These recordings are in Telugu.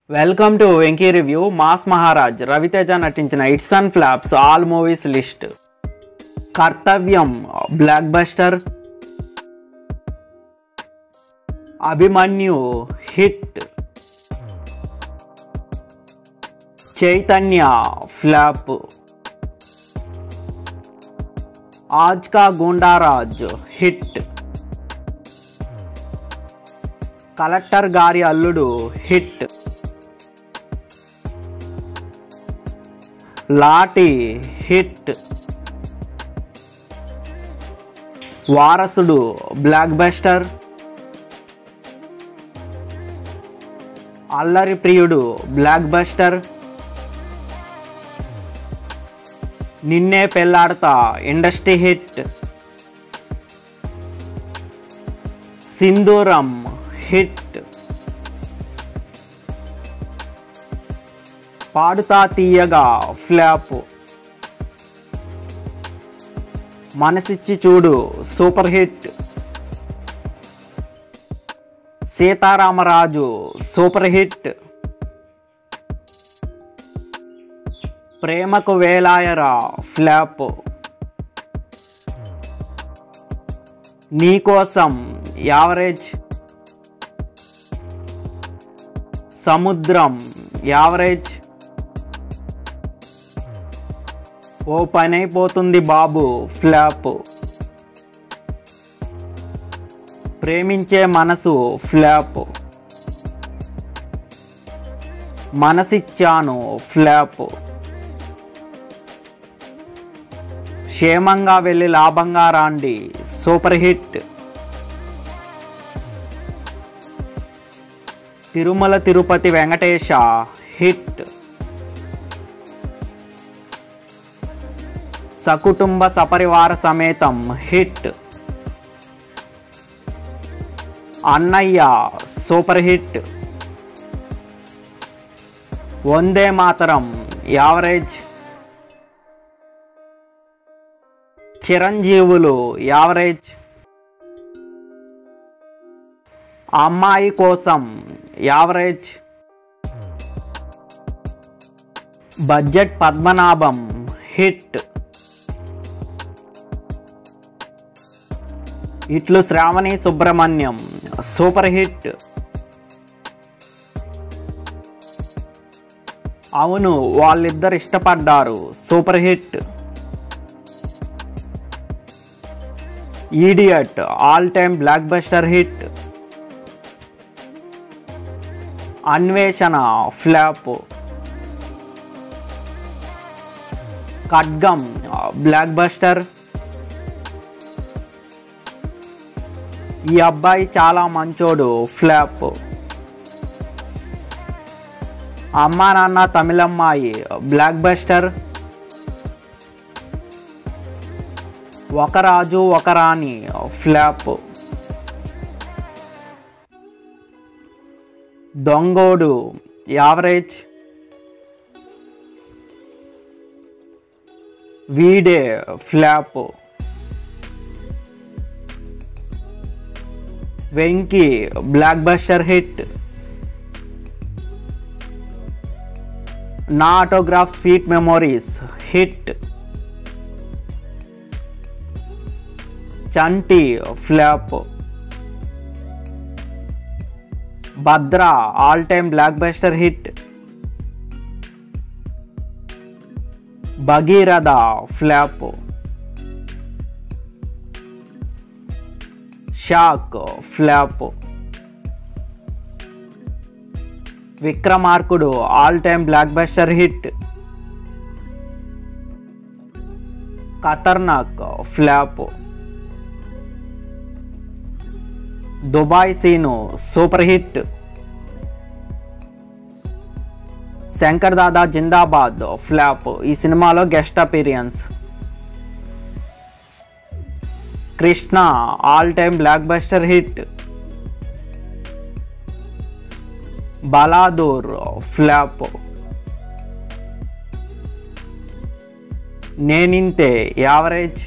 welcome to Venky review mass Maharaj Raviteja నటించిన hits and flops all movies list Kartavyam blockbuster Abhimanyu hit Chaitanya flop Aaj Ka Goondaraj hit collector Gari Alludu hit Lathi hit Varasudu blockbuster Allari Priyudu blockbuster Ninne Pelladatha industry hit Sindhooram hit Paaduta Theeyaga flop Manasichi Choodu super hit Seetharamaraju super hit Premaku Velayara flop Neekosam average Samudram average O Pani Aipothundi Babu flop ప్రేమించే మనసు ఫ్లాప్ మనసిచ్చాను ఫ్లాప్ క్షేమంగా Velli Labhanga Randi super hit Tirumala Tirupati Venkatesa hit Sakutumba Saparivaara Sametam hit Annayya super hit Vande Mataram average Chiranjeevulu average Ammayi Kosam average budget Padmanabham hit ఇట్లు Shravani Subrahmanyam super hit Avunu Valliddaru Ishtapaddaru super hit idiot all time blockbuster hit Anveshana flop Khadgam blockbuster Ee Abbai చాలా మంచోడు ఫ్లాప్ అమ్మా నాన్న తమిళమ్మాయి block buster Oka Raju Oka Rani flop Dongodu average Veede flop Venky blockbuster hit Naa autograph sweet memories hit Chanti flop Bhadra all time blockbuster hit Bhageeratha flop shock flop Vikramarkudu all time blockbuster hit Khatarnak flop Dubai Seenu super hit Shankar Dada Zindabad flop ఈ సినిమాలో guest appearance Krishna all time blockbuster hit Baladoor flop Neninthe average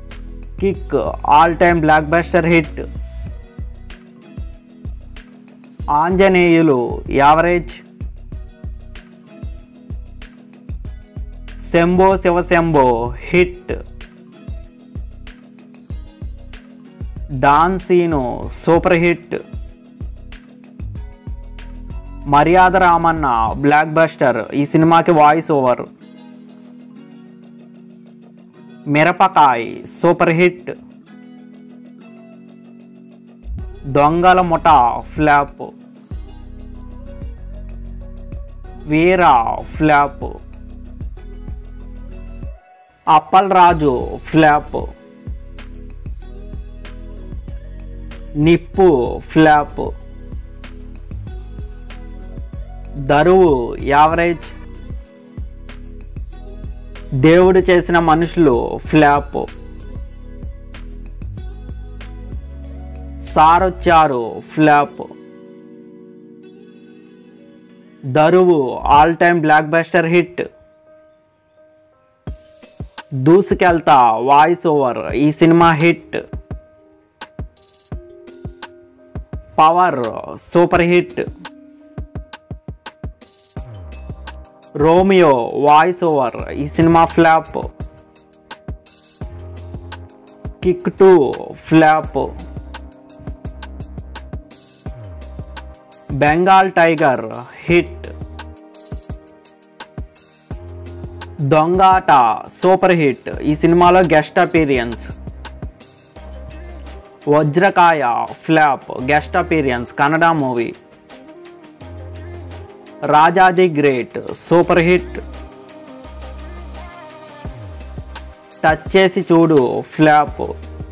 kick all time blockbuster hit Anjaneyulu average Shambho Shiva Shambho hit don Seenu super hit Maryada Ramanna blockbuster ఈ సినిమాకి voice over Mirapakay super hit Dongala Mutha flop Veera flop Appal Raju flop Nippu flop Daruvu average Devudu Chesina Manushulu flop Sarocharu flop Daruvu all time blockbuster hit Doosukeltha voice over ఈ సినిమా hit power super hit Romeo voice over ఈ సినిమా flop kick two flop Bengal tiger hit Dongata super hit ఈ సినిమాలో guest appearance వజ్రకాయ flop guest appearance Kannada movie Raja the great super hit touch Chesi Choodu flop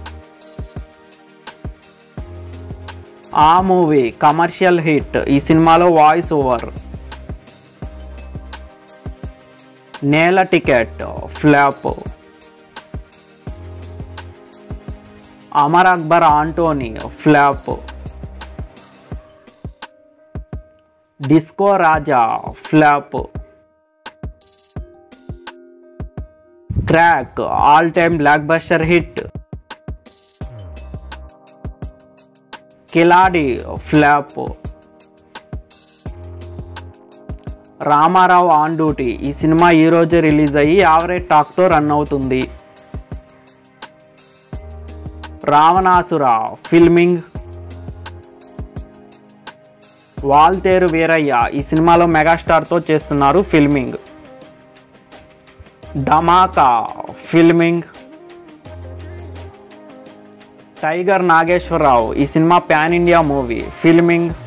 ఆ మూవీ కమర్షియల్ హిట్ ఈ సినిమాలో voice over Nela ticket flop Amar Akbar Antony flop disco Raja flop crack all time blockbuster hit Khiladi flop Ramarao on duty ఈ సినిమా ఈ రోజు రిలీజ్ అయ్యి యావరేజ్ టాక్తో రన్ అవుతుంది రావణాసుర ఫిల్మింగ్ వాల్తేరు వీరయ్య ఈ సినిమాలో మెగాస్టార్తో చేస్తున్నారు filming Dhamaka filming tiger Nageswararao ఈ సినిమా పాన్ ఇండియా మూవీ ఫిల్మింగ్